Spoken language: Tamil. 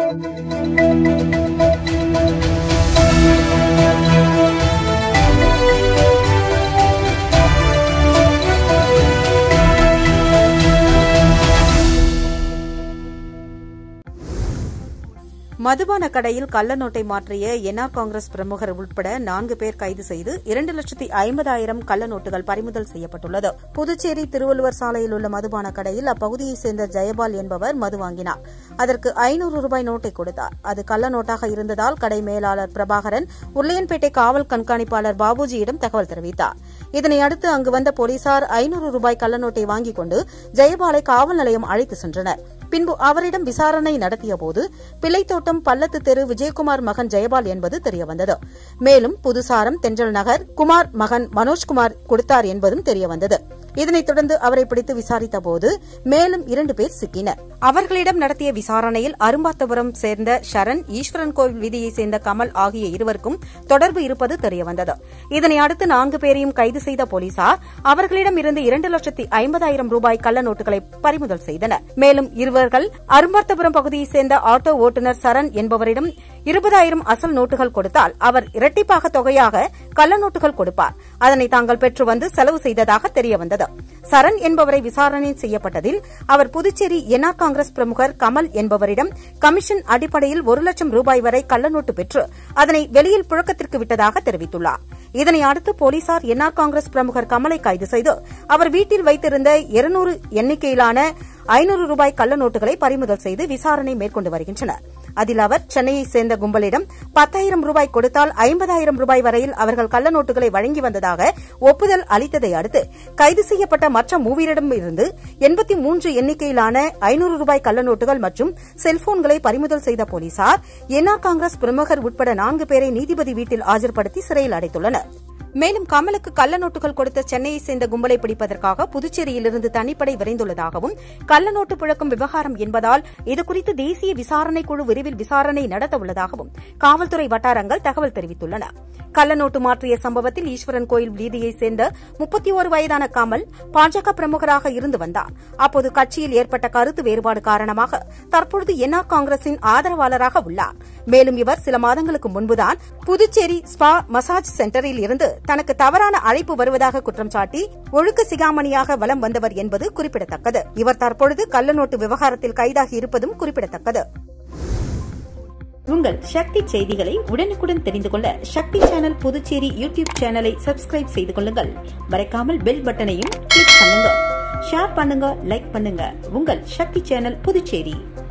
மதுபான கடையில் கள்ள நோட்டை மாற்றிய என்ஆர் காங்கிரஸ் பிரமுகர் உட்பட நான்கு பேர் கைது செய்து இரண்டு லட்சத்தி ஐம்பதாயிரம் கள்ள நோட்டுகள் பறிமுதல் செய்யப்பட்டுள்ளது புதுச்சேரி திருவள்ளுவர் சாலையில் உள்ள மதுபான கடையில் அப்பகுதியைச் சேர்ந்த ஜெயபால் என்பவர் மது வாங்கினார் அதற்கு ஐநூறு ரூபாய் நோட்டை கொடுத்தார் அது கள்ள நோட்டாக இருந்ததால் கடை மேலாளர் பிரபாகரன் உருளையன்பேட்டை காவல் கண்காணிப்பாளர் பாபுஜியிடம் தகவல் தெரிவித்தார் இதனை அடுத்து அங்கு வந்த போலீசார் ஐநூறு ரூபாய் கள்ள நோட்டை வாங்கிக் கொண்டு ஜெயபாலை காவல் நிலையம் அழைத்து சென்றனர் பின்பு அவரிடம் விசாரணை நடத்தியபோது பிள்ளைத்தோட்டம் பள்ளத்து தெரு விஜயகுமார் மகன் ஜெயபால் என்பது தெரியவந்தது மேலும் புதுசாரம் தென்றல் நகர் குமார் மகன் மனோஜ்குமார் கொடுத்தார் என்பதும் தெரியவந்தது இதனைத் தொடர்ந்து அவரை பிடித்து விசாரித்தபோது மேலும் இரண்டு பேர் சிக்கினர் அவர்களிடம் நடத்திய விசாரணையில் அரும்பாத்தபுரம் சேர்ந்த சரண் ஈஸ்வரன் கோவில் வீதியைச் சேர்ந்த கமல் ஆகிய இருவருக்கும் தொடர்பு இருப்பது தெரியவந்தது இதனை அடுத்து நான்கு பேரையும் கைது செய்த போலீசார் அவர்களிடம் இருந்து இரண்டு லட்சத்தி ஐம்பதாயிரம் ரூபாய் கள்ள நோட்டுகளை பறிமுதல் செய்தனர் மேலும் இருவர்கள் அரும்பார்த்தபுரம் பகுதியைச் சேர்ந்த ஆட்டோ ஓட்டுநர் சரண் என்பவரிடம் இருபதாயிரம் அசல் நோட்டுகள் கொடுத்தால் அவர் இரட்டிப்பாக தொகையாக கள்ள நோட்டுகள் கொடுப்பார் அதனை தாங்கள் பெற்று வந்து செலவு செய்ததாக தெரியவந்தது சரண் என்பவரை விசாரணை செய்யப்பட்டதில் அவர் புதுச்சேரி என்ஆர் காங்கிரஸ் பிரமுகர் கமல் என்பவரிடம் கமிஷன் அடிப்படையில் ஒரு லட்சம் ரூபாய் வரை கள்ள நோட்டு பெற்று அதனை வெளியில் புழக்கத்திற்கு விட்டதாக தெரிவித்துள்ளார் இதனை அடுத்து போலீசார் என்ஆர் காங்கிரஸ் பிரமுகர் கமலை கைது செய்து அவர் வீட்டில் வைத்திருந்த இருநூறு எண்ணிக்கையிலான ஐநூறு ரூபாய் கள்ள நோட்டுகளை பறிமுதல் செய்து விசாரணை மேற்கொண்டு வருகின்றனர் அதில் அவர் சென்னையைச் சேர்ந்த கும்பலிடம் பத்தாயிரம் ரூபாய் கொடுத்தால் ஐம்பதாயிரம் ரூபாய் வரையில் அவர்கள் கள்ள நோட்டுகளை வழங்கி வந்ததாக ஒப்புதல் அளித்ததை அடுத்து கைது செய்யப்பட்ட மற்ற மூவரிடமிருந்து எண்பத்தி மூன்று எண்ணிக்கையிலான ஐநூறு ரூபாய் கள்ள நோட்டுகள் மற்றும் செல்போன்களை பறிமுதல் செய்த போலீசார் என்ஆர் காங்கிரஸ் பிரமுகர் உட்பட நான்கு பேரை நீதிபதி வீட்டில் ஆஜர்படுத்தி சிறையில் அடைத்துள்ளனர் மேலும் கமலுக்கு கள்ள நோட்டுகள் கொடுத்த சென்னையைச் சேர்ந்த கும்பலை பிடிப்பதற்காக புதுச்சேரியிலிருந்து தனிப்படை விரைந்துள்ளதாகவும் கள்ள நோட்டு புழக்கம் விவகாரம் என்பதால் இதுகுறித்து தேசிய விசாரணை குழு விரைவில் விசாரணை நடத்த உள்ளதாகவும் காவல்துறை வட்டாரங்கள் தகவல் தெரிவித்துள்ளன கள்ள நோட்டு மாற்றிய சம்பவத்தில் ஈஸ்வரன் கோயில் வீதியைச் சேர்ந்த முப்பத்தி ஒரு வயதான கமல் பாஜக பிரமுகராக இருந்து வந்தார் அப்போது கட்சியில் ஏற்பட்ட கருத்து வேறுபாடு காரணமாக தற்பொழுது என்ஆர் காங்கிரசின் ஆதரவாளராக உள்ளார் மேலும் இவர் சில மாதங்களுக்கு முன்புதான் புதுச்சேரி ஸ்பா மசாஜ் சென்டரில் இருந்து தனக்கு தவறான அழைப்பு வருவதாக குற்றம் சாட்டி ஒழுக்க சிகாமணியாக வலம் வந்தவர் என்பது குறிப்பிடத்தக்கது இவர் தற்பொழுது கள்ளநோட்டு விவகாரத்தில் கைதாகி இருப்பதும் குறிப்பிடத்தக்கது உங்கள் சக்தி செய்திகளை உடனுக்குடன் தெரிந்து கொள்ள சக்தி சேனல் புதுச்சேரி யூடியூப் சேனலை சப்ஸ்கிரைப் செய்து கொள்ளுங்கள் மறக்காமல் பெல் பட்டனையும் கிளிக் பண்ணுங்க ஷேர் பண்ணுங்க லைக் பண்ணுங்க உங்கள் சக்தி சேனல் புதுச்சேரி